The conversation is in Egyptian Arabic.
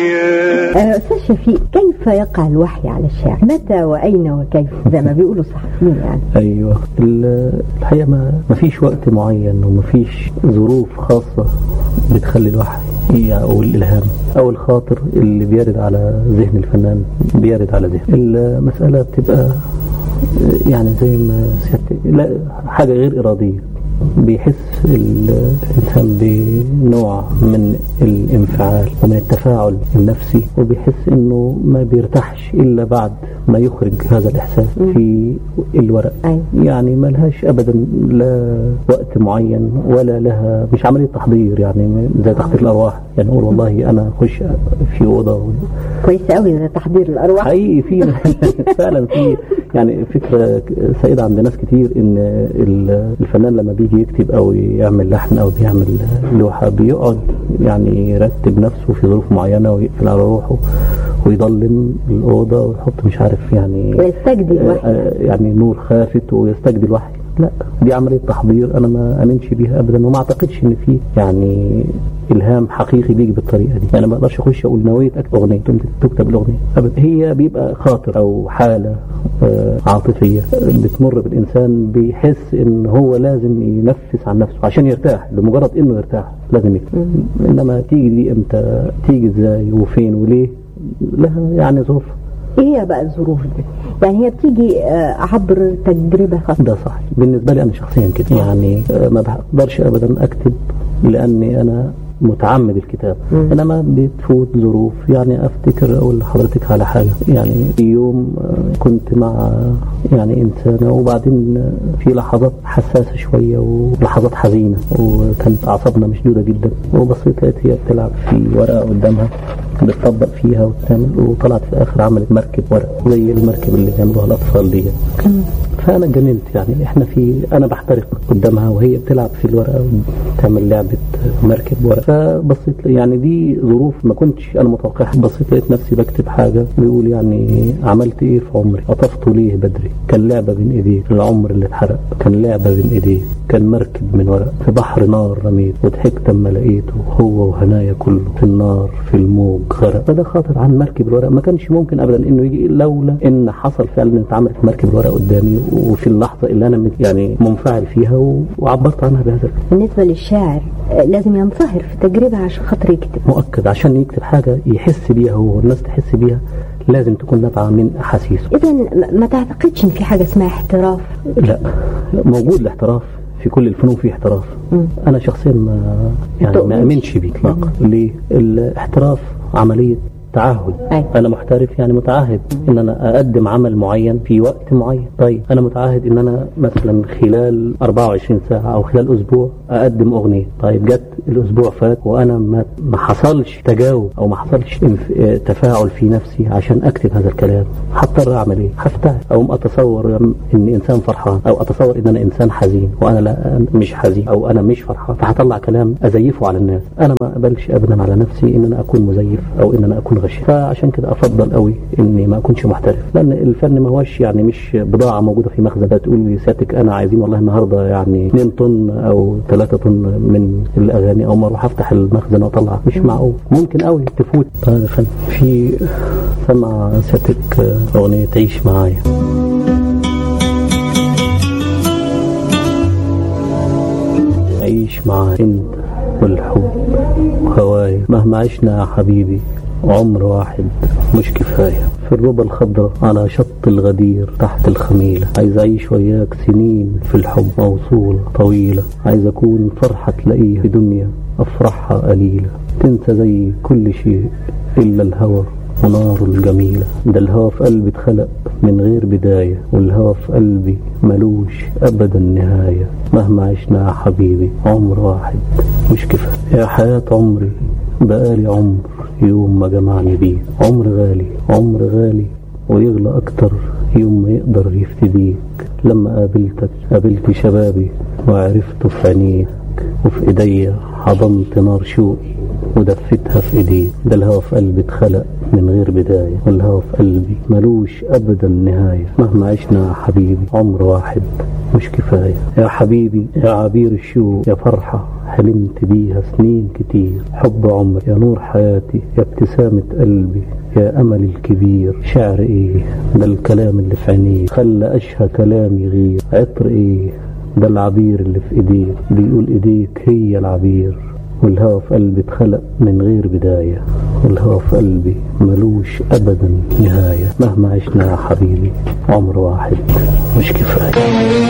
أستاذ شفيق كيف يقع الوحي على الشاعر متى وأين وكيف زي ما بيقولوا الصحفيين يعني ايوه ال- الحقيقه ما ما فيش وقت معين وما فيش ظروف خاصه بتخلي الوحي هي او الالهام او الخاطر اللي بيرد على ذهن الفنان بيرد على ذهن المساله بتبقى يعني زي ما سيادتك لا حاجه غير اراديه بيحس الانسان بنوع من الانفعال ومن التفاعل النفسي وبيحس انه ما بيرتاحش الا بعد ما يخرج هذا الاحساس في الورق أيوة. يعني ما لهاش ابدا لا وقت معين ولا لها مش عمليه تحضير يعني زي تحضير الارواح يعني اقول والله انا اخش في اوضه و- كويس قوي ده تحضير الأرواح حقيقي في فعلا في يعني فكره سائده عند ناس كتير ان ال- الفنان لما بيجي يكتب او يعمل لحن او بيعمل لوحه بيقعد يعني يرتب نفسه في ظروف معينه ويقفل على روحه ويضلم الاوضه ويحط مش عارف يعني ويستجدي الوحي آه، يعني نور خافت ويستجدي الوحي لا دي عملية تحضير أنا ما أمنش بيها أبدا وما أعتقدش إن في يعني إلهام حقيقي بيجي بالطريقة دي يعني ما أقدرش أخش أقول نويت أكتب أغنية تقوم تكتب الأغنية أبدا هي بيبقى خاطر أو حالة آه، عاطفية آه، بتمر بالإنسان بيحس إن هو لازم ينفس عن نفسه عشان يرتاح لمجرد إنه يرتاح لازم يكتب إنما تيجي دي إمتى تيجي إزاي وفين وليه لها يعني ظروف ايه هي بقى الظروف دي يعني هي بتيجي آه، عبر تجربة خاصة ده صح بالنسبة لي أنا شخصيا كده يعني آه، ما بقدرش أبدا أكتب لأني أنا متعمد الكتاب انما بتفوت ظروف يعني افتكر اقول لحضرتك على حاجه يعني في يوم آه، كنت مع يعني انسانه وبعدين آه، في لحظات حساسه شويه ولحظات حزينه وكانت اعصابنا مشدوده جدا وبصيت لقيت هي بتلعب في ورقه قدامها بتطبق فيها وتعمل وطلعت في الاخر عملت مركب ورق زي المركب اللي بيعملوها الاطفال دي فانا اتجننت يعني احنا في انا بحترق قدامها وهي بتلعب في الورقه وتعمل لعبه مركب ورق فبصيت يعني دي ظروف ما كنتش انا متوقعها بصيت لقيت نفسي بكتب حاجه بيقول يعني عملت ايه في عمري قطفت ليه بدري كان لعبه بين ايديك العمر اللي اتحرق كان لعبه بين ايديك كان مركب من ورق في بحر نار رميت وضحكت اما لقيته هو وهنايا كله في النار في الموج غرق فده خاطر عن مركب الورق ما كانش ممكن ابدا انه يجي لولا ان حصل فعلا ان اتعملت مركب الورق قدامي وفي اللحظه اللي انا مت- يعني منفعل فيها و- وعبرت عنها بهذا الكلام. بالنسبة للشاعر آه، لازم ينصهر في تجربة عشان خاطر يكتب مؤكد عشان يكتب حاجه يحس بيها هو والناس تحس بيها لازم تكون نابعه من احاسيسه اذا م- ما تعتقدش ان في حاجة اسمها احتراف لا موجود الاحتراف في كل الفنون في احتراف انا شخصيا ما يعني تؤمنش. ما امنش بيه اطلاقا ليه الاحتراف عمليه تعهد أي. انا محترف يعني متعهد ان انا اقدم عمل معين في وقت معين طيب انا متعهد ان انا مثلا خلال 24 ساعه او خلال اسبوع اقدم اغنيه طيب جت الاسبوع فات وانا ما ما حصلش تجاوب او ما حصلش انف- اه تفاعل في نفسي عشان اكتب هذا الكلام هضطر اعمل ايه هفتعل او اتصور ان انسان فرحان او اتصور ان انا انسان حزين وانا لا مش حزين او انا مش فرحان فهطلع كلام ازيفه على الناس انا ما اقبلش ابدا على نفسي ان انا اكون مزيف او ان انا اكون غش فعشان كده افضل قوي اني ما اكونش محترف لان الفن ما هوش يعني مش بضاعه موجوده في مخزن تقول لي سيادتك انا عايزين والله النهارده يعني 2 طن او 3 طن من الاغاني او ما اروح افتح المخزن واطلع مش معقول ممكن قوي تفوت طيب يا فندم في سمع سيادتك آه، اغنيه عيش معايا عيش معايا انت والحب وهوايا مهما عشنا يا حبيبي عمر واحد مش كفاية في الربى الخضراء على شط الغدير تحت الخميلة عايز أعيش وياك سنين في الحب موصولة طويلة عايز أكون فرحة تلاقيها في دنيا أفرحها قليلة تنسى زي كل شيء إلا الهوى ونار الجميلة ده الهوى في قلبي اتخلق من غير بداية والهوى في قلبي ملوش أبدا نهاية مهما عشنا يا حبيبي عمر واحد مش كفاية يا حياة عمري بقالي عمر يوم ما جمعني بيه عمر غالي عمر غالي ويغلى أكتر يوم ما يقدر يفتديك لما قابلتك قابلت شبابي وعرفته في عينيك وفي ايديا حضنت نار شوقي ودفتها في ايديك ده الهوى في قلبي اتخلق من غير بداية والهوى في قلبي ملوش أبدا نهاية مهما عشنا يا حبيبي عمر واحد مش كفاية يا حبيبي يا عبير الشوق يا فرحة حلمت بيها سنين كتير حب عمر يا نور حياتي يا ابتسامة قلبي يا أمل الكبير شعر إيه ده الكلام اللي في عينيه خلى أشهى كلام يغير عطر إيه ده العبير اللي في إيديك بيقول إيديك هي العبير والهوى في قلبي اتخلق من غير بداية والهوى في قلبي ملوش أبدا نهاية مهما عشنا يا حبيبي عمر واحد مش كفاية